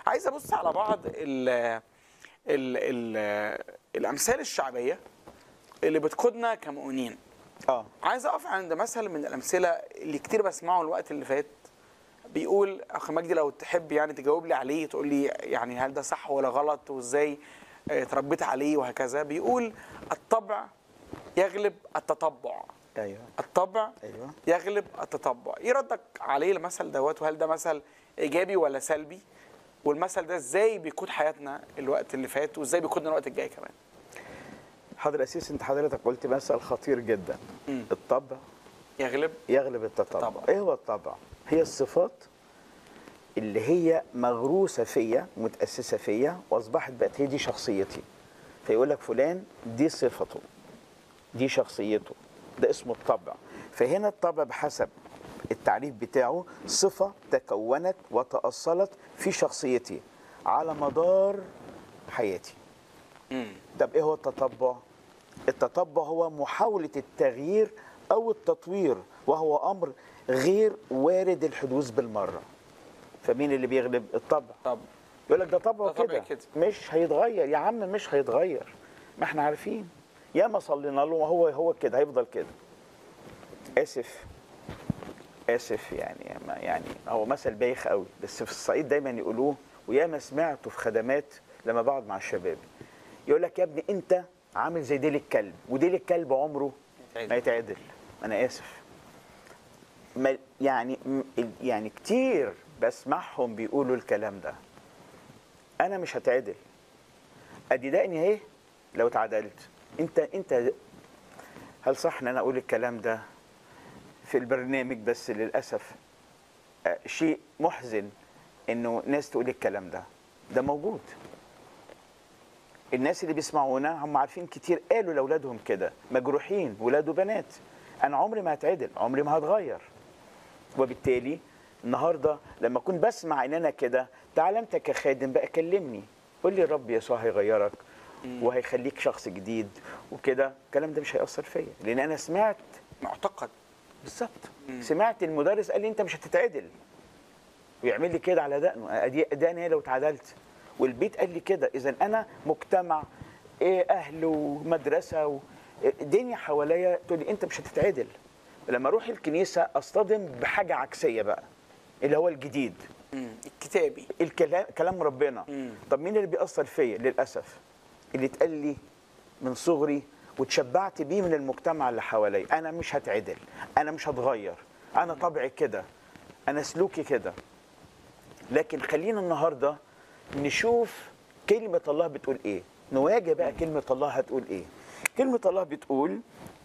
عايز ابص على بعض ال ال ال الامثال الشعبيه اللي بتقودنا كمؤمنين اه عايز اقف عند مثل من الامثله اللي كتير بسمعه الوقت اللي فات بيقول اخ مجدي لو تحب يعني تجاوب لي عليه تقول لي يعني هل ده صح ولا غلط وازاي آه، اتربيت عليه وهكذا بيقول الطبع يغلب التطبع ايوه الطبع ايوه يغلب التطبع ايه ردك عليه المثل دوت وهل ده مثل ايجابي ولا سلبي والمثل ده ازاي بيقود حياتنا الوقت اللي فات وازاي بيقودنا الوقت الجاي كمان حضر اسيس انت حضرتك قلت مثل خطير جدا مم. الطبع يغلب يغلب التطبع الطبع. ايه هو الطبع هي الصفات اللي هي مغروسه فيا متاسسه فيا واصبحت بقت هي دي شخصيتي فيقول لك فلان دي صفته دي شخصيته ده اسمه الطبع فهنا الطبع بحسب التعريف بتاعه صفة تكونت وتأصلت في شخصيتي على مدار حياتي مم. طب ايه هو التطبع التطبع هو محاولة التغيير او التطوير وهو امر غير وارد الحدوث بالمرة فمين اللي بيغلب الطبع طب يقول لك ده طبعه ده طبع كده. كده. مش هيتغير يا عم مش هيتغير ما احنا عارفين يا ما صلينا له وهو هو كده هيفضل كده اسف اسف يعني ما يعني هو مثل بايخ قوي بس في الصعيد دايما يقولوه ويا ما سمعته في خدمات لما بقعد مع الشباب يقول لك يا ابني انت عامل زي ديل الكلب وديل الكلب عمره يتعدل. ما يتعدل انا اسف ما يعني م- يعني كتير بسمعهم بيقولوا الكلام ده انا مش هتعدل ادي دقني اهي لو اتعدلت انت انت هل صح ان انا اقول الكلام ده في البرنامج بس للاسف آه، شيء محزن انه ناس تقول الكلام ده ده موجود الناس اللي بيسمعونا هم عارفين كتير قالوا لاولادهم كده مجروحين ولاد وبنات انا عمري ما هتعدل عمري ما هتغير وبالتالي النهارده لما اكون بسمع ان انا كده تعالى انت كخادم بقى كلمني قول لي الرب يسوع هيغيرك وهيخليك شخص جديد وكده الكلام ده مش هيأثر فيا لان انا سمعت معتقد بالظبط سمعت المدرس قال لي انت مش هتتعدل ويعمل لي كده على دقنه ادي دقني هي لو اتعدلت والبيت قال لي كده اذا انا مجتمع ايه اهل ومدرسه و... الدنيا حواليا تقول لي انت مش هتتعدل لما اروح الكنيسه اصطدم بحاجه عكسيه بقى اللي هو الجديد مم. الكتابي الكلام كلام ربنا مم. طب مين اللي بيأثر فيا للأسف اللي اتقال لي من صغري واتشبعت بيه من المجتمع اللي حواليا انا مش هتعدل انا مش هتغير انا طبعي كده انا سلوكي كده لكن خلينا النهارده نشوف كلمة الله بتقول ايه نواجه بقى كلمة الله هتقول ايه كلمة الله بتقول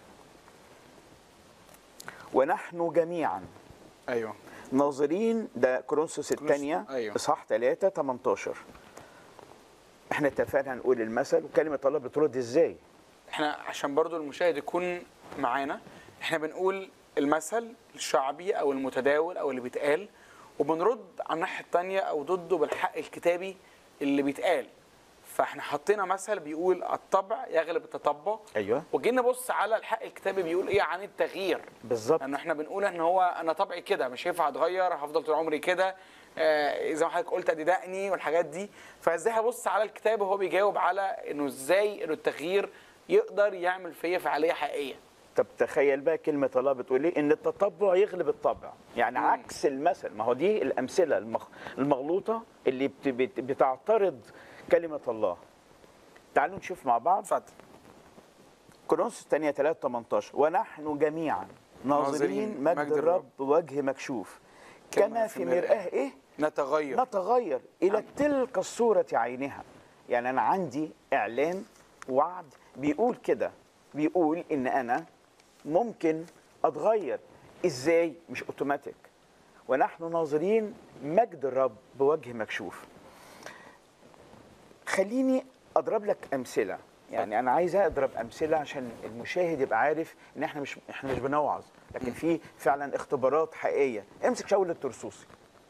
ونحن جميعا ايوه ناظرين ده كورنثوس الثانية أيوة. إصحاح 3 18 احنا اتفقنا هنقول المثل وكلمة الله بترد ازاي؟ احنا عشان برضو المشاهد يكون معانا احنا بنقول المثل الشعبي او المتداول او اللي بيتقال وبنرد على الناحيه الثانيه او ضده بالحق الكتابي اللي بيتقال فاحنا حطينا مثل بيقول الطبع يغلب التطبع ايوه وجينا نبص على الحق الكتابي بيقول ايه عن التغيير بالظبط لانه احنا بنقول ان هو انا طبعي كده مش هينفع اتغير هفضل طول عمري كده آه زي ما حضرتك قلت ادي دقني والحاجات دي فازاي هبص على الكتاب وهو بيجاوب على انه ازاي انه التغيير يقدر يعمل فيا فعاليه حقيقيه طب تخيل بقى كلمة الله بتقول ايه؟ ان التطبع يغلب الطبع يعني مم. عكس المثل ما هو دي الامثلة المخ... المغلوطة اللي بت... بت... بتعترض كلمة الله تعالوا نشوف مع بعض اتفضل كورنثوس الثانية 3 18 ونحن جميعا ناظرين مجد الرب بوجه مكشوف كما في مرآة ايه؟ نتغير نتغير الى تلك الصوره عينها يعني انا عندي اعلان وعد بيقول كده بيقول ان انا ممكن اتغير ازاي مش اوتوماتيك ونحن ناظرين مجد الرب بوجه مكشوف خليني اضرب لك امثله يعني انا عايز اضرب امثله عشان المشاهد يبقى عارف ان احنا مش احنا مش بنوعظ لكن في فعلا اختبارات حقيقيه امسك شاول الترسوسي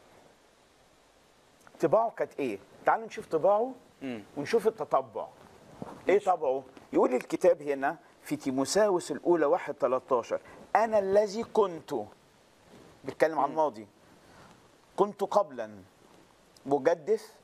طباعه كانت ايه تعالوا نشوف طباعه مم. ونشوف التطبع ايه طبعه يقول الكتاب هنا في تيموساوس الاولى 1 13 انا الذي كنت بيتكلم عن الماضي كنت قبلا مجدف